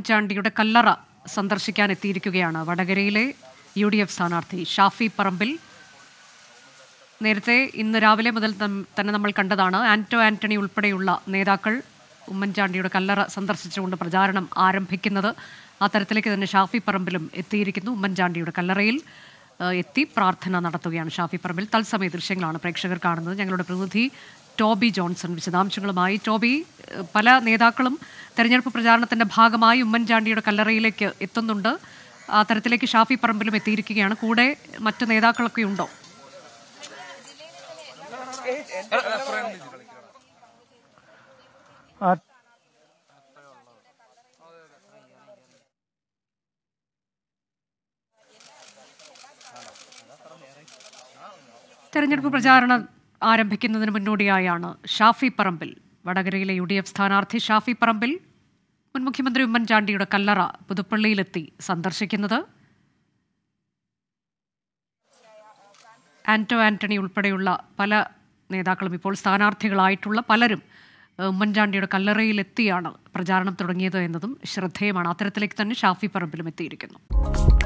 ഉമ്മൻചാണ്ടിയുടെ കല്ലറ സന്ദർശിക്കാൻ എത്തിയിരിക്കുകയാണ് വടകരയിലെ യു ഡി എഫ് സ്ഥാനാർത്ഥി ഷാഫി പറമ്പിൽ നേരത്തെ ഇന്ന് രാവിലെ മുതൽ നം- തന്നെ നമ്മൾ കണ്ടതാണ് ആന്റോ ആന്റണി ഉൾപ്പെടെയുള്ള നേതാക്കൾ ഉമ്മൻചാണ്ടിയുടെ കല്ലറ സന്ദർശിച്ചുകൊണ്ട് പ്രചാരണം ആരംഭിക്കുന്നത് ആ തരത്തിലേക്ക് തന്നെ ഷാഫി പറമ്പിലും എത്തിയിരിക്കുന്നു ഉമ്മൻചാണ്ടിയുടെ കല്ലറയിൽ ആ, എത്തി പ്രാർത്ഥന നടത്തുകയാണ് ഷാഫി പറമ്പിൽ തത്സമയ ദൃശ്യങ്ങളാണ് പ്രേക്ഷകർ കാണുന്നത് ഞങ്ങളുടെ പ്രതിനിധി ടോബി ജോൺസൺ വിശദാംശങ്ങളുമായി ടോബി ഏഹ്, പല നേതാക്കളും തെരഞ്ഞെടുപ്പ് പ്രചാരണത്തിന്റെ ഭാഗമായി ഉമ്മൻചാണ്ടിയുടെ കല്ലറയിലേക്ക് എത്തുന്നുണ്ട് ആ തരത്തിലേക്ക് ഷാഫി പറമ്പിലും എത്തിയിരിക്കുകയാണ് കൂടെ മറ്റ് നേതാക്കളൊക്കെ ഉണ്ടോ ആ തെരഞ്ഞെടുപ്പ് പ്രചാരണം ആരംഭിക്കുന്നതിന് മുന്നോടിയായാണ് ഷാഫി പറമ്പിൽ വടകരയിലെ യു ഡി എഫ് സ്ഥാനാർത്ഥി ഷാഫി പറമ്പിൽ മുൻ മുഖ്യമന്ത്രി ഉമ്മൻചാണ്ടിയുടെ കല്ലറ പുതുപ്പള്ളിയിലെത്തി സന്ദർശിക്കുന്നത് ആന്റോ ആന്റണി ഉൾപ്പെടെയുള്ള പല നേതാക്കളും ഇപ്പോൾ സ്ഥാനാർത്ഥികളായിട്ടുള്ള പലരും ഏഹ്, ഉമ്മൻചാണ്ടിയുടെ കല്ലറയിലെത്തിയാണ് പ്രചാരണം തുടങ്ങിയത് എന്നതും ശ്രദ്ധേയമാണ് അത്തരത്തിലേക്ക് തന്നെ ഷാഫി പറമ്പിലും എത്തിയിരിക്കുന്നു